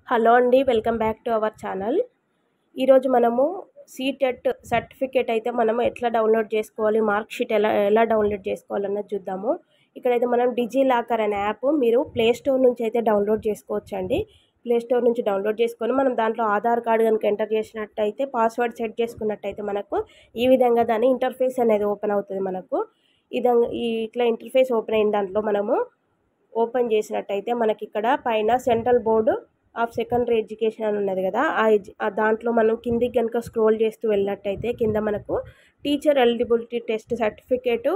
hello అండి welcome back to our channel ఈరోజు మనము సీటెట్ సర్టిఫికేట్ అయితే మనము ఎట్లా డౌన్లోడ్ చేసుకోవాలి మార్క్ షీట్ ఎలా ఎలా డౌన్లోడ్ చేసుకోవాలన్నది చూద్దాము ఇక్కడైతే మనం డిజీ లాకర్ అనే యాప్ మీరు ప్లే స్టోర్ నుంచి అయితే డౌన్లోడ్ చేసుకోవచ్చండి ప్లే స్టోర్ నుంచి డౌన్లోడ్ చేసుకొని మనం దాంట్లో ఆధార్ కార్డు కనుక ఎంటర్ చేసినట్టయితే పాస్వర్డ్ సెట్ చేసుకున్నట్టయితే మనకు ఈ విధంగా దాని ఇంటర్ఫేస్ అనేది ఓపెన్ అవుతుంది మనకు ఈ విధంగా ఈ ఇట్లా ఇంటర్ఫేస్ ఓపెన్ అయిన దాంట్లో మనము ఓపెన్ చేసినట్టయితే మనకి ఇక్కడ పైన central board of secondary education అని ఉన్నది కదా ఆ ఎడ్యు ఆ దాంట్లో మనం కిందికి కనుక స్క్రోల్ చేస్తూ వెళ్ళినట్టయితే కింద మనకు teacher eligibility test certificate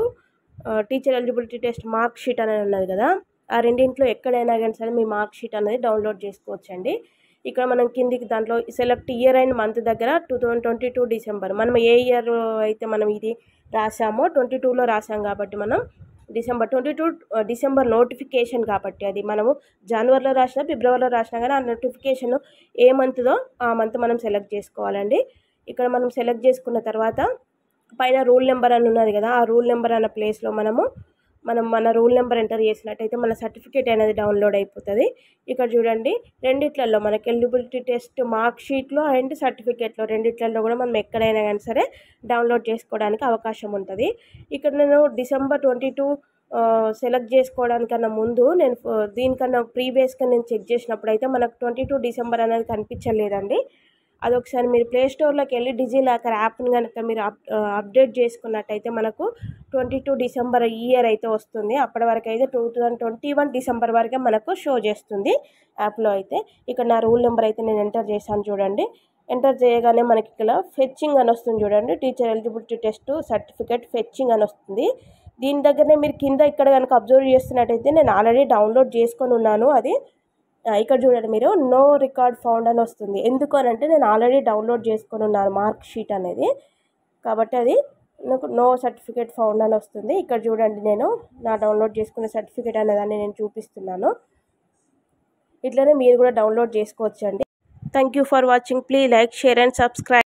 teacher eligibility test mark sheet అనేది ఉన్నది కదా ఆ రెండింటిలో ఎక్కడైనా కానీ సరే మీ మార్క్ షీట్ అనేది డౌన్లోడ్ చేసుకోవచ్చండి ఇక్కడ మనం కిందికి దాంట్లో సెలెక్ట్ ఇయర్ అండ్ మంత్ దగ్గర two thousand twenty two December మనం ఏ ఇయర్ అయితే మనం ఇది రాసామో ట్వంటీ టూలో రాసాం కాబట్టి మనం December twenty two December notification కాబట్టి అది మనము జనవరిలో రాసినా ఫిబ్రవరిలో రాసినా కానీ ఆ నోటిఫికేషన్ ఏ మంత్దో ఆ మంత్ మనం సెలెక్ట్ చేసుకోవాలండి ఇక్కడ మనం సెలెక్ట్ చేసుకున్న తర్వాత పైన రూల్ నెంబర్ అని ఉన్నది కదా ఆ రూల్ నెంబర్ అన్న ప్లేస్లో మనము మనం మన రూల్ నెంబర్ ఎంటర్ చేసినట్టయితే మన సర్టిఫికేట్ అనేది డౌన్లోడ్ అయిపోతుంది ఇక్కడ చూడండి రెండిట్లలో మనకి ఎలిజిబిలిటీ టెస్ట్ మార్క్ షీట్లో అండ్ సర్టిఫికేట్లో రెండిట్లలో కూడా మనం ఎక్కడైనా కానీ సరే డౌన్లోడ్ చేసుకోవడానికి అవకాశం ఉంటుంది ఇక్కడ నేను డిసెంబర్ ట్వంటీ టూ సెలెక్ట్ చేసుకోవడానికన్నా ముందు నేను దీనికన్నా ప్రీవియస్గా నేను చెక్ చేసినప్పుడు అయితే మనకు ట్వంటీ టూ డిసెంబర్ అనేది కనిపించలేదండి అదొకసారి మీరు ప్లే స్టోర్లోకి వెళ్ళి డిజీ లాకర్ యాప్ని కనుక మీరు అప్ అప్డేట్ చేసుకున్నట్టయితే మనకు ట్వంటీ టూ డిసెంబర్ ఇయర్ అయితే వస్తుంది అప్పటి వరకు అయితే two thousand twenty one December వరకే మనకు షో చేస్తుంది యాప్లో అయితే ఇక్కడ నా రూల్ నెంబర్ అయితే నేను ఎంటర్ చేశాను చూడండి ఎంటర్ చేయగానే మనకి ఇక్కడ ఫెచ్చింగ్ అని వస్తుంది చూడండి teacher eligibility test certificate fetching అని వస్తుంది దీని దగ్గరనే మీరు కింద ఇక్కడ కనుక అబ్జర్వ్ చేస్తున్నట్టయితే నేను ఆల్రెడీ డౌన్లోడ్ చేసుకొని ఉన్నాను అది ఇక్కడ చూడండి మీరు నో రికార్డ్ ఫౌండ్ అని వస్తుంది ఎందుకు అని అంటే నేను ఆల్రెడీ డౌన్లోడ్ చేసుకొని ఉన్నాను మార్క్ షీట్ అనేది కాబట్టి అది నాకు నో సర్టిఫికేట్ ఫౌండ్ అని వస్తుంది ఇక్కడ చూడండి నేను నా డౌన్లోడ్ చేసుకున్న సర్టిఫికేట్ అనేదాన్ని నేను చూపిస్తున్నాను ఇట్లనే మీరు కూడా డౌన్లోడ్ చేసుకోవచ్చండి thank you for watching please like share and subscribe